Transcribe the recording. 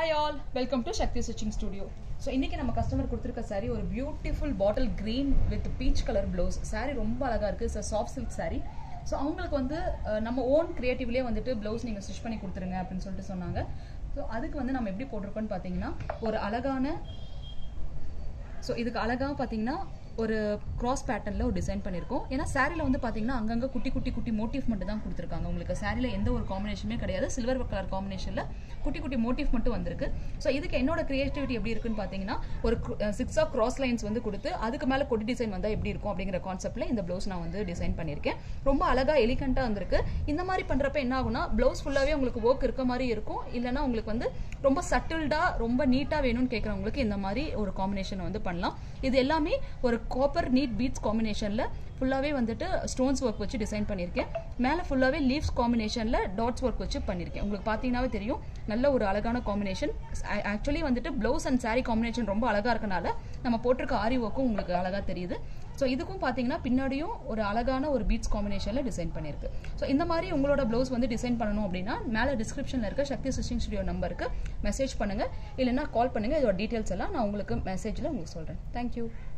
hi all welcome to Shakti stitching studio so இன்னைக்கு நம்ம customer கொடுத்துருக்க saree ஒரு beautiful bottle green with peach colour blouse saree ரொம்ப அழகா இருக்கு it's soft silk saree so அவங்களுக்கு வந்து அஹ், நம்ம ஓன் கிரியேட்டிவ்லேயே வந்துட்டு ப்ளவுஸ் நீங்கள் ஸ்டிச் பண்ணி கொடுத்துருங்க அப்படின்னு சொல்லிட்டு சொன்னாங்க ஸோ அதுக்கு வந்து நம்ம எப்படி போட்டிருக்கோம்னு பார்த்தீங்கன்னா ஒரு அழகான ஸோ இதுக்கு அழகாக பார்த்தீங்கன்னா ஒரு கிராஸ் பேட்டர்னில் ஒரு டிசைன் பண்ணியிருக்கோம் ஏன்னா சாரியில் வந்து பார்த்தீங்கன்னா அங்கங்கே குட்டி குட்டி குட்டி மோட்டிவ் மட்டும் தான் கொடுத்துருக்காங்க உங்களுக்கு சாரியில் எந்த ஒரு காம்பினேஷனுமே கிடையாது சில்வர் கலர் காம்பினேஷனில் குட்டி குட்டி மோட்டிவ் மட்டும் வந்திருக்கு ஸோ இதுக்கு என்னோட கிரியேட்டிவிட்டி எப்படி இருக்குன்னு பார்த்தீங்கன்னா ஒரு சிக்ஸ் ஆஃப் கிராஸ் லைன்ஸ் வந்து கொடுத்து அதுக்கு மேலே கொடி டிசைன் வந்தால் எப்படி இருக்கும் அப்படிங்கிற கான்செப்ட்டில் இந்த ப்ளவுஸ் நான் வந்து டிசைன் பண்ணியிருக்கேன் ரொம்ப அழகாக எலிகண்ட்டாக வந்திருக்கு இந்த மாதிரி பண்ணுறப்ப என்ன ஆகும்னா ப்ளவுஸ் ஃபுல்லாகவே உங்களுக்கு ஒர்க் இருக்க மாதிரி இருக்கும் இல்லைன்னா உங்களுக்கு வந்து ரொம்ப சட்டில்டாக ரொம்ப நீட்டாக வேணும்னு கேட்குறவங்களுக்கு இந்த மாதிரி ஒரு காம்பினேஷன் வந்து பண்ணலாம் இது எல்லாமே ஒரு காப்பர் நீட் பீட்ஸ் காம்பினேஷனில் ஃபுல்லாகவே வந்துட்டு ஸ்டோன்ஸ் ஒர்க் வச்சு டிசைன் பண்ணியிருக்கேன் மேலே ஃபுல்லாகவே லீவ்ஸ் காம்பினேஷனில் டாட்ஸ் ஒர்க் வச்சு பண்ணியிருக்கேன் உங்களுக்கு பார்த்தீங்கன்னாவே தெரியும் நல்ல ஒரு அழகான காம்பினேஷன் ஆக்சுவலி வந்துட்டு ப்ளவுஸ் அண்ட் saree காம்பினேஷன் ரொம்ப அழகாக இருக்கனால நம்ம போட்டிருக்க ஆரி ஒர்க்கும் உங்களுக்கு அழகாக தெரியுது ஸோ இதுக்கும் பார்த்தீங்கன்னா பின்னாடியும் ஒரு அழகான ஒரு பீட்ஸ் காம்பினேஷனில் டிசைன் பண்ணியிருக்கு ஸோ இந்த மாதிரி உங்களோட ப்ளவுஸ் வந்து டிசைன் பண்ணணும் அப்படின்னா மேலே டிஸ்கிரிப்ஷனில் இருக்க சக்தி ஸ்டிச்சிங் ஸ்டுடியோ நம்பருக்கு மெசேஜ் பண்ணுங்கள் இல்லைன்னா கால் பண்ணுங்கள் இதோட டீட்டெயில்ஸ் எல்லாம் நான் உங்களுக்கு மெசேஜில் உங்களுக்கு சொல்கிறேன் தேங்க்யூ